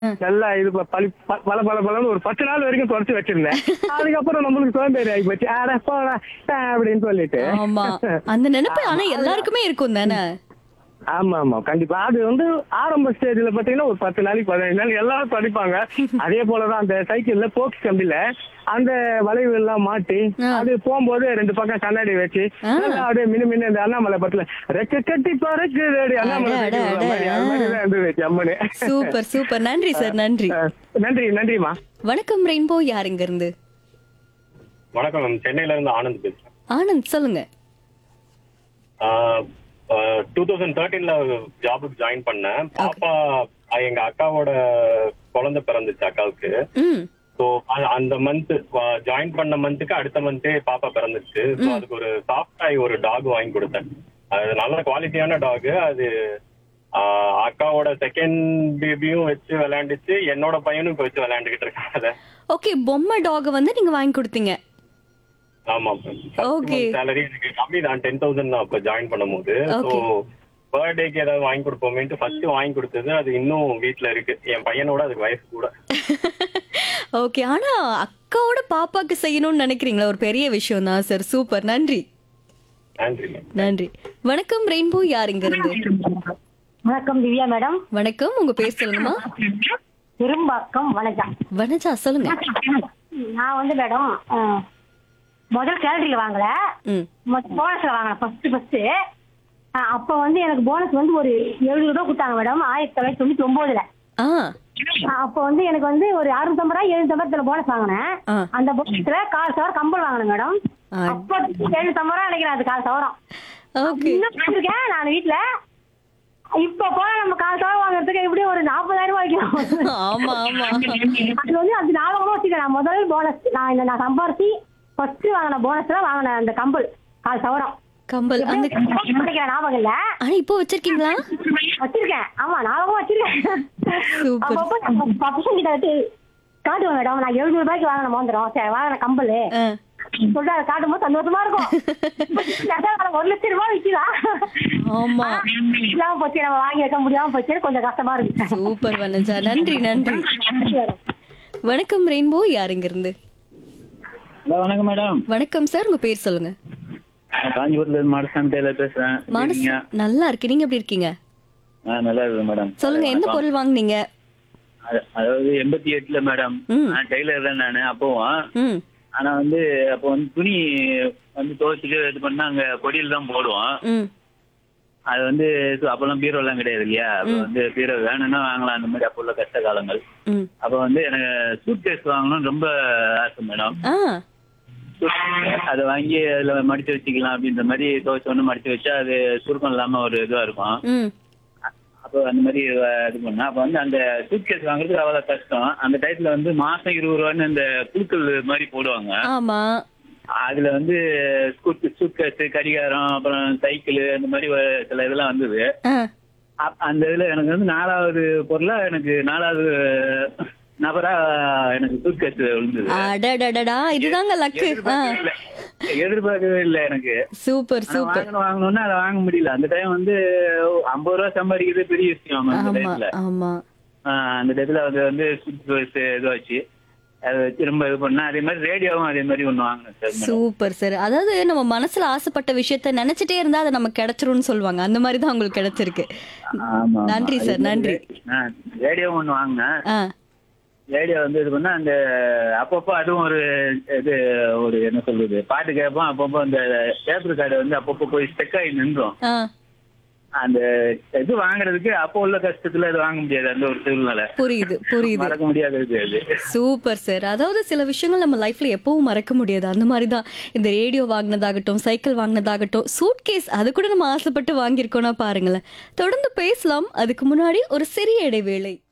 நல்லா இது ப- பளி ப- பல பல பலன்னு ஒரு பத்து நாள் வரைக்கும் தொடச்சு வச்சிருந்தேன் அதுக்கப்புறம் நம்மளுக்கு சோம்பேறி ஆகி போச்சு அட போடா அஹ் அப்படின்னு சொல்லிட்டு ஆமா அந்த நினைப்பு ஆனா எல்லாருக்குமே இருக்கும் தானே ஆமா ஆமா கண்டிப்பா அது வந்து ஆரம்ப ஸ்டேஜ்ல பாத்தீங்கன்னா ஒரு பத்து நாளைக்கு பதினஞ்சு நாள் எல்லாரும் படிப்பாங்க அதே போலதான் அந்த சைக்கிள்ல போக்ஸ் கம்பில அந்த வளைவு எல்லாம் மாட்டி ஆ. அது போகும்போது ரெண்டு பக்கம் கண்ணாடி வச்சு ஆ. நல்லா அப்படியே மினு மினு இந்த அண்ணாமலை படத்துல ரெக்க கட்டி பறக்கு அண்ணாமலை அட, அட, சைக்கிள் மாதிரி, அது அட. மாதிரி தான் இருந்தது அம்மனு சூப்பர் சூப்பர் நன்றி சார் நன்றி அஹ் நன்றி நன்றிமா வணக்கம் ரெயின்போ யாருங்க இருந்து வணக்கம் மேம் சென்னையில இருந்து ஆனந்த் பேசுறேன் ஆனந்த் சொல்லுங்க டூ தௌசண்ட் தேர்ட்டீன்ல ஜாபுக்கு ஜாயின் பண்ணேன் பாப்பா அஹ், எங்க அக்காவோட குழந்தை பிறந்துச்சு அக்காவுக்கு ம் ஸோ அந்த மந்த் ஜாயின் பண்ண மந்த்துக்கு அடுத்த மந்தே பாப்பா பிறந்துச்சு ஸோ அதுக்கு ஒரு சாஃப்ட் ஆகி ஒரு டாக் வாங்கி கொடுத்தேன் அது நல்ல குவாலிட்டியான டாக் அது ஆஹ், அக்காவோட செகண்ட் பேபியும் வச்சு விளையாண்டுச்சு என்னோட பையனும் இப்ப வச்சு விளையாண்டுகிட்டு இருக்கான் அதை ஓகே பொம்மை டாக் வந்து நீங்க வாங்கி கொடுத்தீங்க ஆமா Okay. சேலரி எனக்கு கம்மி தான் டென் தௌசண்ட் தான் அப்ப ஜாயின் பண்ணும்போது ஸோ Okay. பர்த்டேக்கு ஏதாவது வாங்கி கொடுப்போமேன்ட்டு ஃபர்ஸ்ட் வாங்கி கொடுத்தது அது இன்னும் வீட்ல இருக்கு என் பையனோட அதுக்கு வயசு கூட ஓகே ஆனா அக்காவோட பாப்பாக்கு செய்யணும்னு நினைக்கிறீங்களா ஒரு பெரிய விஷயம் தான் சார் சூப்பர் நன்றி நன்றி மேம் நன்றி வணக்கம் ரெயின்போ யாருங்க இருந்து வணக்கம் திவ்யா மேடம் வணக்கம் உங்க பேர் சொல்லுங்கம்மா பெரும்பாக்கம் வணக்கம் வனஜா சொல்லுங்க நான் வந்து மேடம் அஹ், முதல் சேலரியில வாங்கல ம் போனஸ்ல வாங்கினேன் ஃபர்ஸ்ட் ஃபர்ஸ்ட் அப்போ வந்து எனக்கு போனஸ் வந்து ஒரு எழுநூறு ரூபா கொடுத்தாங்க மேடம் ஆயிரத்தி தொள்ளாயிரத்தி தொண்ணூத்தி ஒன்பதுல ஆ அப்போ வந்து எனக்கு வந்து ஒரு அறுநூத்தம்பது ரூபா எழுநூத்தம்பது போனஸ் வாங்கினேன் ஆ. அந்த போனஸ்ல கால் சவரம் கம்பல் வாங்கினேன் மேடம் ஆ. அப்போ எழுநூத்தம்பது ரூபா நினைக்கிறேன் அது கால் சவரம் ஓகே இன்னும் வச்சிருக்கேன் நான் வீட்டுல இப்ப போனா நம்ம கால் சவரம் வாங்குறதுக்கு எப்படியும் ஒரு நாற்பதாயிரம் ரூபாய் வைக்கணும் ஆமா ஆமா அது வந்து அது ஞாபகமா வச்சுக்கிறேன் நான் முதல் போனஸ் நான் இந்த நான் சம்பாரிச்சு ஃபர்ஸ்ட் வாங்கின போனஸ்ல வாங்கின அந்த கம்பல் கால் சவரம் கம்பல் அந்த நினைக்கிறேன் ஞாபகம் இல்ல ஆனா இப்போ வச்சிருக்கீங்களா வச்சிருக்கேன் ஆமா ஞாபகம் வச்சிருக்கேன் சூப்பர் அப்பப்போ பசங்க கிட்ட வச்சு காட்டுவேன் மேடம் நான் எழுநூறு ரூபாய்க்கு வாங்கின மோந்திரம் சரி வாங்கின கம்பல் ஆ. சொல்லிட்டு அதை காட்டும்போது சந்தோஷமா இருக்கும் அதான் ஒரு லட்சம் ரூபாய் விற்கிறா ஆமா இல்லாம போச்சு நம்ம வாங்கி வைக்க முடியாம போச்சு கொஞ்சம் கஷ்டமா இருக்கு சூப்பர் வனஜா நன்றி நன்றி வணக்கம் ரெயின்போ யாருங்க இருந்து ஹலோ வணக்கம் மேடம் வணக்கம் சார் உங்க பேர் சொல்லுங்க நான் காஞ்சிபுரத்துல இருந்து மாடசாமி டெய்லர் பேசுறேன் மனசு இருக்கீங்க? நல்லா இருக்கு நீங்க எப்படி இருக்கீங்க ஆ, நல்லா இருக்கு மேடம் சொல்லுங்க எந்த வணக்கம். பொருள் வாங்குனீங்க அது- அதாவது எண்பத்தி எட்டுல மேடம் ம். நான் டெய்லர் தான் நானு அப்போவும் ம் ஆனா வந்து அப்போ வந்து துணி வந்து துவைச்சிட்டு இது பண்ணா அங்க பொடியில் தான் போடுவோம் ம் அது வந்து இது அப்பெல்லாம் பீரோ எல்லாம் கிடையாது இல்லையா அப்ப வந்து பீரோ வேணும்னா வாங்கலாம் அந்த மாதிரி அப்போ உள்ள கஷ்ட காலங்கள் ம் அப்ப வந்து எனக்கு சூட் கேஸ் வாங்கணும்னு ரொம்ப ஆசை மேடம் ஆ அதை வாங்கி அதுல மடிச்சு வச்சுக்கலாம் அப்படின்ற மாதிரி துவைச்ச ஒண்ணு மடிச்சு வச்சா அது சுருக்கம் இல்லாம ஒரு இதுவா இருக்கும் ம் அப்போ அந்த மாதிரி அஹ், இது பண்ணா அப்போ வந்து அந்த சூட்கேஸ் வாங்குறதுக்கு அவ்வளோ கஷ்டம் அந்த டயத்துல வந்து மாசம் இருபது ரூபான்னு இந்த குழுக்கள் மாதிரி போடுவாங்க ஆமா அதுல வந்து சூட்கேஸ் கடிகாரம் அப்புறம் சைக்கிள் அந்த மாதிரி ஒரு சில இதெல்லாம் வந்தது ஆ அப்- அந்த இதுல எனக்கு வந்து நாலாவது பொருளா எனக்கு நாலாவது நபரா எனக்கு சூட்கேஸ் விழுந்தது அடடடடா இதுதாங்க லக்கு ஆ எதிர்பார்க்கவே இல்ல. எதிர்பார்க்கவே இல்லை எனக்கு சூப்பர் ஆனா சூப்பர் வாங்கணும் வாங்கணும்னா அதை வாங்க முடியல அந்த டைம் வந்து ஐம்பது ரூபா சம்பாதிக்கிறது பெரிய விஷயம் அந்த ஆமா டைம்ல ஆமா ஆஹ் அந்த டயத்துல அது வந்து இதுவாச்சு அதை வச்சு ரொம்ப இது பண்ணா அதே மாதிரி ரேடியோவும் அதே மாதிரி ஒண்ணு வாங்கினேன் சார் மேடம். சூப்பர் சார் அதாவது நம்ம மனசுல ஆசைப்பட்ட விஷயத்த நினைச்சிட்டே இருந்தா அது நமக்கு கிடைச்சிரும்னு சொல்லுவாங்க அந்த மாதிரி தான் உங்களுக்கு கிடைச்சிருக்கு ஆமா, ஆமா. நன்றி அதே சார், மாதிரி நன்றி. ஆஹ் ரேடியோ ஒண்ணு வாங்கினேன் ஆ ரேடியோ வந்து இது பண்ணா அந்த அப்பப்போ அதுவும் ஒரு இது ஒரு என்ன சொல்றது பாட்டு கேட்போம் அப்பப்போ அந்த டேப் கார்டு வந்து அப்பப்போ போய் ஸ்டெக் ஆகி நின்றோம் ஆ அந்த இது வாங்குறதுக்கு அப்போ உள்ள கஷ்டத்துல அது வாங்க முடியாது அந்த ஒரு சூழ்நிலை புரியுது புரியுது மறக்க முடியாதது அது சூப்பர் சார் அதாவது சில விஷயங்கள் நம்ம லைஃப்ல எப்பவும் மறக்க முடியாது அந்த மாதிரி தான் இந்த ரேடியோ வாங்கினதாகட்டும் சைக்கிள் வாங்கினதாகட்டும் சூட் கேஸ் அது கூட நம்ம ஆசைப்பட்டு வாங்கியிருக்கோம்னா பாருங்களேன் தொடர்ந்து பேசலாம் அதுக்கு முன்னாடி ஒரு சிறிய இடைவேளை